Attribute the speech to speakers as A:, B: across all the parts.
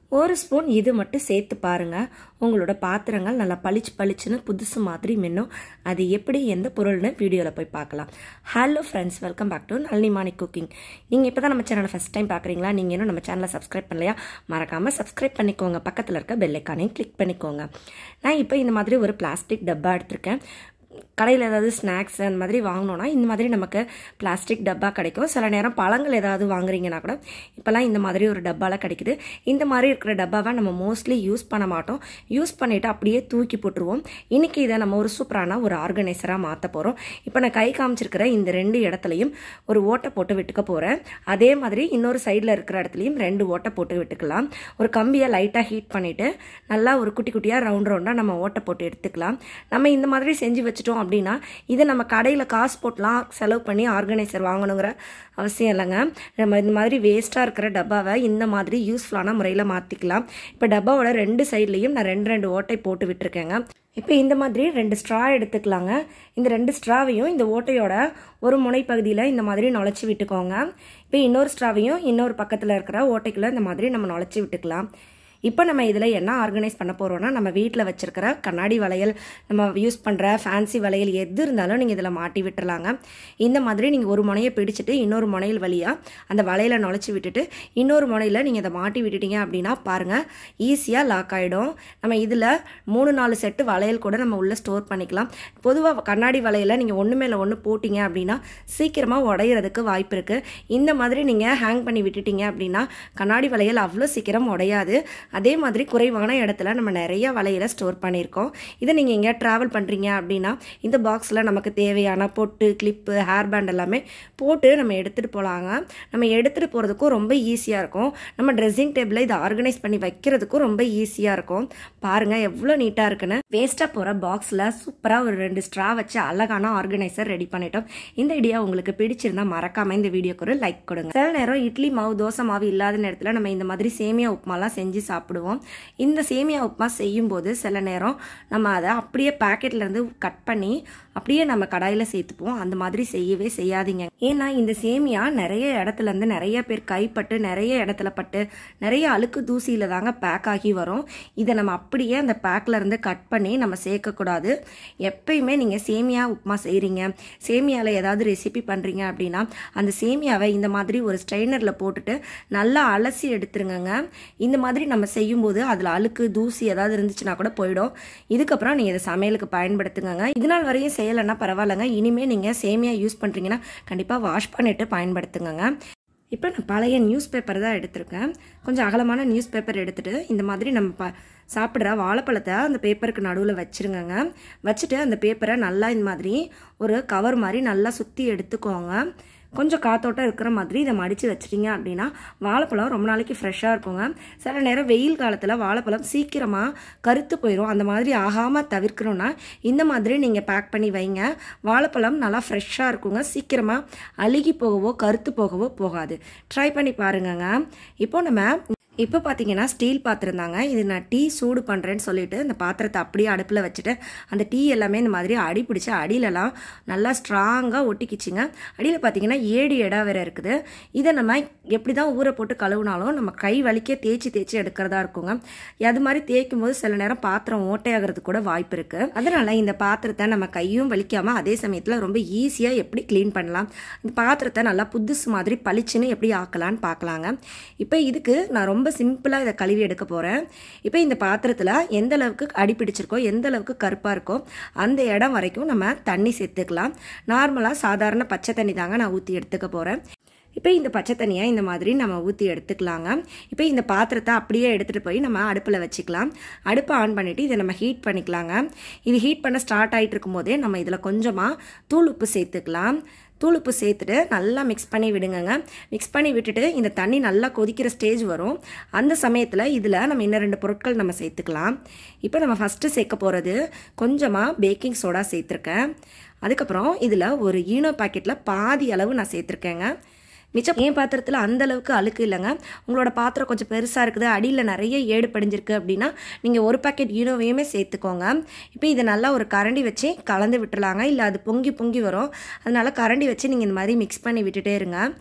A: ஒரு ஸ்பூன் இது மட்டும் சேர்த்து பாருங்கள் உங்களோட பாத்திரங்கள் நல்லா பளிச்சு பளிச்சுன்னு புதுசு மாதிரி மின்னும் அது எப்படி எந்த பொருள்னு வீடியோவில் போய் பார்க்கலாம் hello friends welcome back to Nalini Mani cooking நீங்கள் இப்போ தான் நம்ம சேனலை ஃபஸ்ட் டைம் பார்க்குறீங்களா நீங்கள் இன்னும் நம்ம சேனலை சப்ஸ்கிரைப் பண்ணலையா மறக்காமல் சப்ஸ்கிரைப் பண்ணிக்கோங்க பக்கத்தில் இருக்க பெல்லைக்கானையும் கிளிக் பண்ணிக்கோங்க நான் இப்போ இந்த மாதிரி ஒரு பிளாஸ்டிக் டப்பா எடுத்திருக்கேன் கடையில் ஏதாவது ஸ்நாக்ஸ் அந்த மாதிரி வாங்கினோன்னா இந்த மாதிரி நமக்கு பிளாஸ்டிக் டப்பா கிடைக்கும் சில நேரம் பழங்கள் ஏதாவது வாங்குறீங்கன்னா கூட இப்போல்லாம் இந்த மாதிரி ஒரு டப்பாவில் கிடைக்குது இந்த மாதிரி இருக்கிற டப்பாவை நம்ம மோஸ்ட்லி யூஸ் பண்ண மாட்டோம் யூஸ் பண்ணிவிட்டு அப்படியே தூக்கி போட்டுருவோம் இன்றைக்கி இதை நம்ம ஒரு சூப்பரான ஒரு ஆர்கனைசராக மாற்ற போகிறோம் இப்போ நான் கை காமிச்சிருக்கிற இந்த ரெண்டு இடத்துலையும் ஒரு ஓட்டை போட்டு விட்டுக்க போகிறேன் அதே மாதிரி இன்னொரு சைடில் இருக்கிற இடத்துலையும் ரெண்டு ஓட்டை போட்டு விட்டுக்கலாம் ஒரு கம்பியை லைட்டாக ஹீட் பண்ணிவிட்டு நல்லா ஒரு குட்டி குட்டியாக ரவுண்ட் ரவுண்டாக நம்ம ஓட்டை போட்டு எடுத்துக்கலாம் நம்ம இந்த மாதிரி செஞ்சு வச்சுட்டோம் அப்படின்னா இதை நம்ம கடையில் காசு போட்டுலாம் செலவு பண்ணி ஆர்கனைசர் வாங்கணுங்கிற அவசியம் இல்லைங்க நம்ம இந்த மாதிரி வேஸ்ட்டாக இருக்கிற டப்பாவை இந்த மாதிரி யூஸ்ஃபுல்லான முறையில் மாற்றிக்கலாம் இப்போ டப்பாவோட ரெண்டு சைட்லேயும் நான் ரெண்டு ரெண்டு ஓட்டை போட்டு விட்டுருக்கேங்க இப்போ இந்த மாதிரி ரெண்டு ஸ்ட்ரா எடுத்துக்கலாங்க இந்த ரெண்டு ஸ்ட்ராவையும் இந்த ஓட்டையோட ஒரு முனைப்பகுதியில் இந்த மாதிரி நுழைச்சி விட்டுக்கோங்க இப்போ இன்னொரு ஸ்ட்ராவையும் இன்னொரு பக்கத்தில் இருக்கிற ஓட்டைக்குள்ளே இந்த மாதிரி நம்ம நுழைச்சி விட்டுக்கலாம் இப்போ நம்ம இதில் என்ன ஆர்கனைஸ் பண்ண போகிறோம்னா நம்ம வீட்டில் வச்சுருக்கிற கண்ணாடி வளையல் நம்ம யூஸ் பண்ணுற ஃபேன்சி வளையல் எது இருந்தாலும் நீங்கள் இதில் மாட்டி விட்டுறலாங்க இந்த மாதிரி நீங்கள் ஒரு முனையை பிடிச்சிட்டு இன்னொரு முனையில் வழியாக அந்த வளையலை நுழைச்சி விட்டுட்டு இன்னொரு முனையில் நீங்கள் இதை மாட்டி விட்டுட்டீங்க அப்படின்னா பாருங்கள் ஈஸியாக லாக் ஆகிடும் நம்ம இதில் மூணு நாலு செட்டு வளையல் கூட நம்ம உள்ளே ஸ்டோர் பண்ணிக்கலாம் பொதுவாக கண்ணாடி வளையலை நீங்கள் ஒன்று மேலே ஒன்று போட்டிங்க அப்படின்னா சீக்கிரமாக உடையிறதுக்கு வாய்ப்பு இருக்குது இந்த மாதிரி நீங்கள் ஹேங் பண்ணி விட்டுட்டீங்க அப்படின்னா கண்ணாடி வளையல் அவ்வளோ சீக்கிரம் உடையாது அதே மாதிரி குறைவான இடத்துல நம்ம நிறைய வளையலை ஸ்டோர் பண்ணியிருக்கோம் இதை நீங்கள் எங்கேயா ட்ராவல் பண்ணுறீங்க அப்படின்னா இந்த பாக்ஸில் நமக்கு தேவையான பொட்டு கிளிப்பு ஹேர் பேண்ட் எல்லாமே போட்டு நம்ம எடுத்துகிட்டு போகலாங்க நம்ம எடுத்துகிட்டு போகிறதுக்கும் ரொம்ப ஈஸியாக இருக்கும் நம்ம ட்ரெஸ்ஸிங் டேபிளில் இதை ஆர்கனைஸ் பண்ணி வைக்கிறதுக்கும் ரொம்ப ஈஸியாக இருக்கும் பாருங்கள் எவ்வளோ நீட்டாக இருக்குன்னு வேஸ்ட்டாக போகிற பாக்ஸில் சூப்பராக ஒரு ரெண்டு ஸ்ட்ரா வச்சு அழகான ஆர்கனைசர் ரெடி பண்ணிட்டோம் இந்த ஐடியா உங்களுக்கு பிடிச்சிருந்தா மறக்காமல் இந்த வீடியோக்கு ஒரு லைக் கொடுங்க சில நேரம் இட்லி மாவு தோசை மாவு இல்லாத நேரத்தில் நம்ம இந்த மாதிரி சேமியா உப்புமாலாம் செஞ்சு சாப்பிடுவோம் இந்த சேமியா உப்புமா செய்யும்போது சில நேரம் நம்ம அதை அப்படியே பேக்கெட்லேருந்து கட் பண்ணி அப்படியே நம்ம கடாயில் சேர்த்துப்போம் அந்த மாதிரி செய்யவே செய்யாதீங்க ஏன்னா இந்த சேமியா நிறைய இடத்துல இருந்து நிறைய பேர் கைப்பட்டு நிறைய இடத்துல பட்டு நிறைய அழுக்கு தூசியில் தாங்க பேக் ஆகி வரும் இதை நம்ம அப்படியே அந்த பேக்கில் இருந்து கட் பண்ணி நம்ம சேர்க்கக்கூடாது எப்பயுமே நீங்கள் சேமியா உப்புமா செய்கிறீங்க சேமியாவில் ஏதாவது ரெசிபி பண்ணுறீங்க அப்படின்னா அந்த சேமியாவை இந்த மாதிரி ஒரு ஸ்ட்ரெயினரில் போட்டுட்டு நல்லா அலசி எடுத்துருங்கங்க இந்த மாதிரி நம்ம செய்யும்போது அதில் அழுக்கு தூசி ஏதாவது இருந்துச்சுன்னா கூட போயிடும் இதுக்கப்புறம் நீங்கள் இதை சமையலுக்கு பயன்படுத்துங்க இது நாள் வரையும் செய்யலைன்னா பரவாயில்லைங்க இனிமேல் நீங்கள் சேமியா யூஸ் பண்ணுறீங்கன்னா கண்டிப்பாக வாஷ் பண்ணிவிட்டு பயன்படுத்துங்க இப்போ நான் பழைய நியூஸ் பேப்பர் தான் எடுத்திருக்கேன் கொஞ்சம் அகலமான நியூஸ் பேப்பர் எடுத்துகிட்டு இந்த மாதிரி நம்ம ப சாப்பிட்ற வாழைப்பழத்தை அந்த பேப்பருக்கு நடுவில் வச்சுருங்கங்க வச்சுட்டு அந்த பேப்பரை நல்லா இந்த மாதிரி ஒரு கவர் மாதிரி நல்லா சுற்றி எடுத்துக்கோங்க கொஞ்சம் காத்தோட்டம் இருக்கிற மாதிரி இதை மடித்து வச்சிட்டிங்க அப்படின்னா வாழைப்பழம் ரொம்ப நாளைக்கு ஃப்ரெஷ்ஷாக இருக்குங்க சில நேரம் வெயில் காலத்தில் வாழைப்பழம் சீக்கிரமாக கருத்து போயிடும் அந்த மாதிரி ஆகாமல் தவிர்க்கணும்னா இந்த மாதிரி நீங்கள் பேக் பண்ணி வைங்க வாழைப்பழம் நல்லா ஃப்ரெஷ்ஷாக இருக்குங்க சீக்கிரமாக அழுகி போகவோ கருத்து போகவோ போகாது ட்ரை பண்ணி பாருங்கங்க இப்போ நம்ம இப்போ பார்த்தீங்கன்னா ஸ்டீல் பாத்திரம் தாங்க இது நான் டீ சூடு பண்ணுறேன்னு சொல்லிட்டு இந்த பாத்திரத்தை அப்படியே அடுப்பில் வச்சுட்டு அந்த டீ எல்லாமே இந்த மாதிரி அடி பிடிச்சி அடியிலலாம் நல்லா ஸ்ட்ராங்காக ஒட்டிக்கிச்சிங்க அடியில் பார்த்தீங்கன்னா ஏடு எடா வேறு இருக்குது இதை நம்ம எப்படி தான் ஊற போட்டு கழுவுனாலும் நம்ம கை வலிக்க தேய்ச்சி தேய்ச்சி எடுக்கிறதா இருக்குங்க அது மாதிரி தேய்க்கும் போது சில நேரம் பாத்திரம் ஓட்டையாகிறது கூட வாய்ப்பு இருக்குது அதனால் இந்த பாத்திரத்தை நம்ம கையும் வலிக்காமல் அதே சமயத்தில் ரொம்ப ஈஸியாக எப்படி க்ளீன் பண்ணலாம் இந்த பாத்திரத்தை நல்லா புதுசு மாதிரி பளிச்சுன்னு எப்படி ஆக்கலான்னு பார்க்கலாங்க இப்போ இதுக்கு நான் ரொம்ப ரொம்ப சிம்பிளாக இதை கழுவி எடுக்க போகிறேன் இப்போ இந்த பாத்திரத்தில் எந்த அளவுக்கு அடி பிடிச்சிருக்கோ எந்த அளவுக்கு கருப்பாக இருக்கோ அந்த இடம் வரைக்கும் நம்ம தண்ணி சேர்த்துக்கலாம் நார்மலாக சாதாரண பச்சை தண்ணி தாங்க நான் ஊற்றி எடுத்துக்க போகிறேன் இப்போ இந்த பச்சை தண்ணியை இந்த மாதிரி நம்ம ஊற்றி எடுத்துக்கலாங்க இப்போ இந்த பாத்திரத்தை அப்படியே எடுத்துகிட்டு போய் நம்ம அடுப்பில் வச்சுக்கலாம் அடுப்பை ஆன் பண்ணிவிட்டு இதை நம்ம ஹீட் பண்ணிக்கலாங்க இது ஹீட் பண்ண ஸ்டார்ட் ஆகிட்டு இருக்கும்போதே நம்ம இதில் கொஞ்சமாக தூள் உப்பு சேர்த்துக்கலாம் தூள் உப்பு சேர்த்துட்டு நல்லா மிக்ஸ் பண்ணி விடுங்கங்க மிக்ஸ் பண்ணி விட்டுட்டு இந்த தண்ணி நல்லா கொதிக்கிற ஸ்டேஜ் வரும் அந்த சமயத்தில் இதில் நம்ம இன்னும் ரெண்டு பொருட்கள் நம்ம சேர்த்துக்கலாம் இப்போ நம்ம ஃபஸ்ட்டு சேர்க்க போகிறது கொஞ்சமாக பேக்கிங் சோடா சேர்த்துருக்கேன் அதுக்கப்புறம் இதில் ஒரு ஈனோ பாக்கெட்டில் பாதி அளவு நான் சேர்த்துருக்கேங்க மிச்சம் என் பாத்திரத்தில் அந்த அளவுக்கு அழுக்கு இல்லைங்க உங்களோட பாத்திரம் கொஞ்சம் பெருசாக இருக்குது அடியில் நிறைய ஏடு படிஞ்சிருக்கு அப்படின்னா நீங்கள் ஒரு பாக்கெட் ஈனோவையுமே சேர்த்துக்கோங்க இப்போ இதை நல்லா ஒரு கரண்டி வச்சு கலந்து விட்டுலாங்க இல்லை அது பொங்கி பொங்கி வரும் அதனால கரண்டி வச்சு நீங்கள் இந்த மாதிரி மிக்ஸ் பண்ணி விட்டுட்டே இருங்க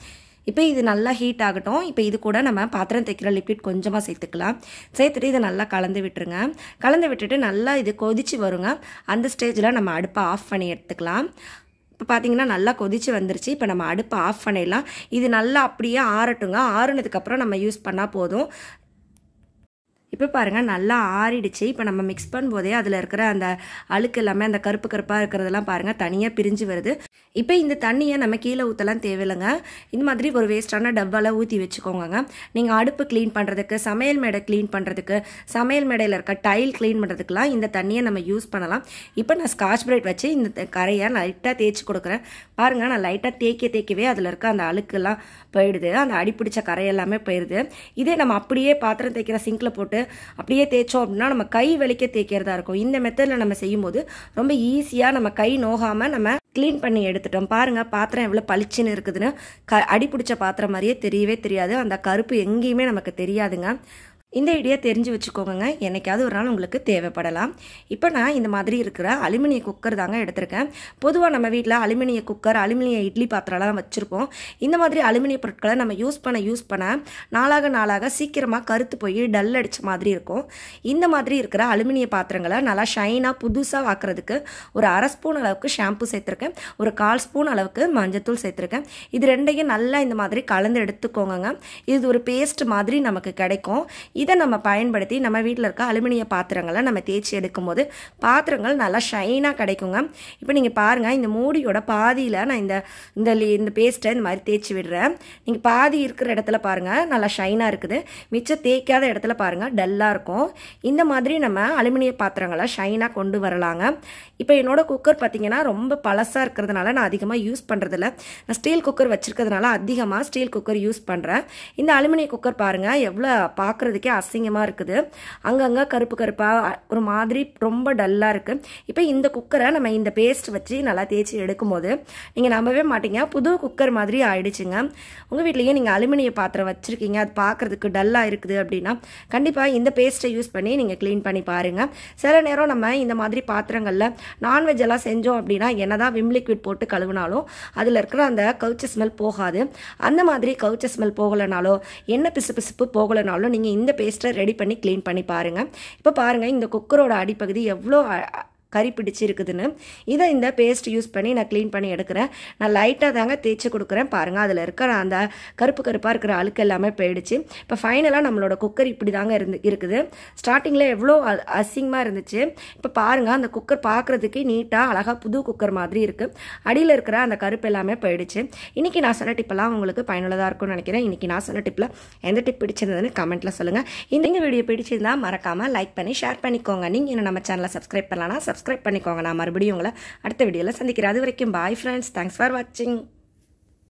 A: இப்போ இது நல்லா ஹீட் ஆகட்டும் இப்போ இது கூட நம்ம பாத்திரம் தைக்கிற லிக்விட் கொஞ்சமாக சேர்த்துக்கலாம் சேர்த்துட்டு இதை நல்லா கலந்து விட்டுருங்க கலந்து விட்டுட்டு நல்லா இது கொதிச்சு வருங்க அந்த ஸ்டேஜில் நம்ம அடுப்பை ஆஃப் பண்ணி எடுத்துக்கலாம் இப்போ பார்த்தீங்கன்னா நல்லா கொதிச்சு வந்துருச்சு இப்போ நம்ம அடுப்பை ஆஃப் பண்ணிடலாம் இது நல்லா அப்படியே ஆறட்டுங்க ஆறுனதுக்கப்புறம் நம்ம யூஸ் பண்ணால் போதும் இப்போ பாருங்கள் நல்லா ஆறிடுச்சு இப்போ நம்ம மிக்ஸ் பண்ணும்போதே அதில் இருக்கிற அந்த அழுக்கு எல்லாமே அந்த கருப்பு கருப்பாக இருக்கிறதெல்லாம் பாருங்கள் தனியாக பிரிஞ்சு வருது இப்போ இந்த தண்ணியை நம்ம கீழே ஊற்றலாம் தேவையில்லைங்க இந்த மாதிரி ஒரு வேஸ்ட்டான டப்பாவில் ஊற்றி வச்சுக்கோங்க நீங்கள் அடுப்பு க்ளீன் பண்ணுறதுக்கு சமையல் மேடை க்ளீன் பண்ணுறதுக்கு சமையல் மேடையில் இருக்க டைல் க்ளீன் பண்ணுறதுக்குலாம் இந்த தண்ணியை நம்ம யூஸ் பண்ணலாம் இப்போ நான் ஸ்காட்ச் பிரைட் வச்சு இந்த கரையை லைட்டாக தேய்ச்சி கொடுக்குறேன் பாருங்கள் நான் லைட்டாக தேய்க்க தேய்க்கவே அதில் இருக்க அந்த அழுக்கெல்லாம் போயிடுது அந்த அடிப்பிடிச்ச கரை எல்லாமே போயிடுது இதே நம்ம அப்படியே பாத்திரம் தேய்க்கிற சிங்கில் போட்டு அப்படியே தேய்ச்சோம் அப்படின்னா நம்ம கை வலிக்க தேய்க்கிறதா இருக்கும் இந்த மெத்தடில் நம்ம செய்யும்போது ரொம்ப ஈஸியாக நம்ம கை நோகாமல் நம்ம க்ளீன் பண்ணி எடுத்துட்டோம் பாருங்கள் பாத்திரம் எவ்வளோ பளிச்சுன்னு இருக்குதுன்னு க அடிப்பிடிச்ச பாத்திரம் மாதிரியே தெரியவே தெரியாது அந்த கருப்பு எங்கேயுமே நமக்கு தெரியாதுங்க இந்த ஐடியா தெரிஞ்சு வச்சுக்கோங்க என்னைக்காவது ஒரு நாள் உங்களுக்கு தேவைப்படலாம் இப்போ நான் இந்த மாதிரி இருக்கிற அலுமினிய குக்கர் தாங்க எடுத்திருக்கேன் பொதுவாக நம்ம வீட்டில் அலுமினிய குக்கர் அலுமினிய இட்லி பாத்திரம்லாம் வச்சுருப்போம் இந்த மாதிரி அலுமினிய பொருட்களை நம்ம யூஸ் பண்ண யூஸ் பண்ண நாளாக நாளாக சீக்கிரமாக கருத்து போய் டல் அடித்த மாதிரி இருக்கும் இந்த மாதிரி இருக்கிற அலுமினிய பாத்திரங்களை நல்லா ஷைனாக புதுசாக ஆக்குறதுக்கு ஒரு அரை ஸ்பூன் அளவுக்கு ஷாம்பு சேர்த்துருக்கேன் ஒரு கால் ஸ்பூன் அளவுக்கு மஞ்சத்தூள் சேர்த்துருக்கேன் இது ரெண்டையும் நல்லா இந்த மாதிரி கலந்து எடுத்துக்கோங்க இது ஒரு பேஸ்ட் மாதிரி நமக்கு கிடைக்கும் இதை நம்ம பயன்படுத்தி நம்ம வீட்டில் இருக்க அலுமினிய பாத்திரங்களை நம்ம தேய்ச்சி எடுக்கும்போது பாத்திரங்கள் நல்லா ஷைனாக கிடைக்குங்க இப்போ நீங்கள் பாருங்கள் இந்த மூடியோட பாதியில் நான் இந்த இந்த இந்த பேஸ்ட்டை இந்த மாதிரி தேய்ச்சி விடுறேன் நீங்கள் பாதி இருக்கிற இடத்துல பாருங்கள் நல்லா ஷைனாக இருக்குது மிச்சம் தேய்க்காத இடத்துல பாருங்கள் டல்லாக இருக்கும் இந்த மாதிரி நம்ம அலுமினிய பாத்திரங்களை ஷைனாக கொண்டு வரலாங்க இப்போ என்னோட குக்கர் பார்த்தீங்கன்னா ரொம்ப பழசாக இருக்கிறதுனால நான் அதிகமாக யூஸ் பண்ணுறதில்ல நான் ஸ்டீல் குக்கர் வச்சுருக்கிறதுனால அதிகமாக ஸ்டீல் குக்கர் யூஸ் பண்ணுறேன் இந்த அலுமினிய குக்கர் பாருங்கள் எவ்வளோ பார்க்குறதுக்கே அசிங்கமாக இருக்குது அங்கங்கே கருப்பு கருப்பாக ஒரு மாதிரி ரொம்ப டல்லாக இருக்குது இப்போ இந்த குக்கரை நம்ம இந்த பேஸ்ட் வச்சு நல்லா தேய்ச்சி எடுக்கும்போது நீங்கள் நம்பவே மாட்டீங்க புது குக்கர் மாதிரி ஆயிடுச்சுங்க உங்கள் வீட்லேயே நீங்கள் அலுமினிய பாத்திரம் வச்சுருக்கீங்க அது பார்க்குறதுக்கு டல்லாக இருக்குது அப்படின்னா கண்டிப்பாக இந்த பேஸ்ட்டை யூஸ் பண்ணி நீங்கள் க்ளீன் பண்ணி பாருங்கள் சில நேரம் நம்ம இந்த மாதிரி பாத்திரங்களில் நான்வெஜ் எல்லாம் செஞ்சோம் அப்படின்னா என்னதான் விம் லிக்விட் போட்டு கழுவினாலும் அதில் இருக்கிற அந்த கவுச்ச ஸ்மெல் போகாது அந்த மாதிரி கவுச்ச ஸ்மெல் போகலைனாலோ என்ன பிசு பிசுப்பு போகலைனாலும் நீங்கள் இந்த பேஸ்ட்டை ரெடி பண்ணி க்ளீன் பண்ணி பாருங்கள் இப்போ பாருங்கள் இந்த குக்கரோட அடிப்பகுதி எவ்வளோ கறி பிடிச்சிருக்குதுன்னு இதை இந்த பேஸ்ட் யூஸ் பண்ணி நான் க்ளீன் பண்ணி எடுக்கிறேன் நான் லைட்டாக தாங்க தேய்ச்சி கொடுக்குறேன் பாருங்கள் அதில் இருக்கிற அந்த கருப்பு கருப்பாக இருக்கிற அழுக்கு எல்லாமே போயிடுச்சு இப்போ ஃபைனலாக நம்மளோட குக்கர் இப்படி தாங்க இருந்து இருக்குது ஸ்டார்டிங்கில் எவ்வளோ அசிங்கமாக இருந்துச்சு இப்போ பாருங்கள் அந்த குக்கர் பார்க்குறதுக்கு நீட்டாக அழகாக புது குக்கர் மாதிரி இருக்குது அடியில் இருக்கிற அந்த கருப்பு எல்லாமே போயிடுச்சு இன்றைக்கி நான் சொன்ன டிப்பெல்லாம் உங்களுக்கு பயனுள்ளதாக இருக்கும்னு நினைக்கிறேன் இன்றைக்கி நான் சொன்ன டிப்பில் எந்த டிப் பிடிச்சிருந்ததுன்னு கமெண்ட்டில் சொல்லுங்கள் இந்த வீடியோ பிடிச்சிருந்தா மறக்காமல் லைக் பண்ணி ஷேர் பண்ணிக்கோங்க நீங்கள் இன்னும் நம்ம சேனலை சப்ஸ்கிரைப் பண்ணலாம் சப்ஸ்கிரைப் பண்ணிக்கோங்க நான் மறுபடியும் உங்களை அடுத்த வீடியோவில் சந்திக்கிறேன் அது வரைக்கும் பாய் ஃப்ரெண்ட்ஸ் தேங்க்ஸ் ஃபார் வாட்சிங்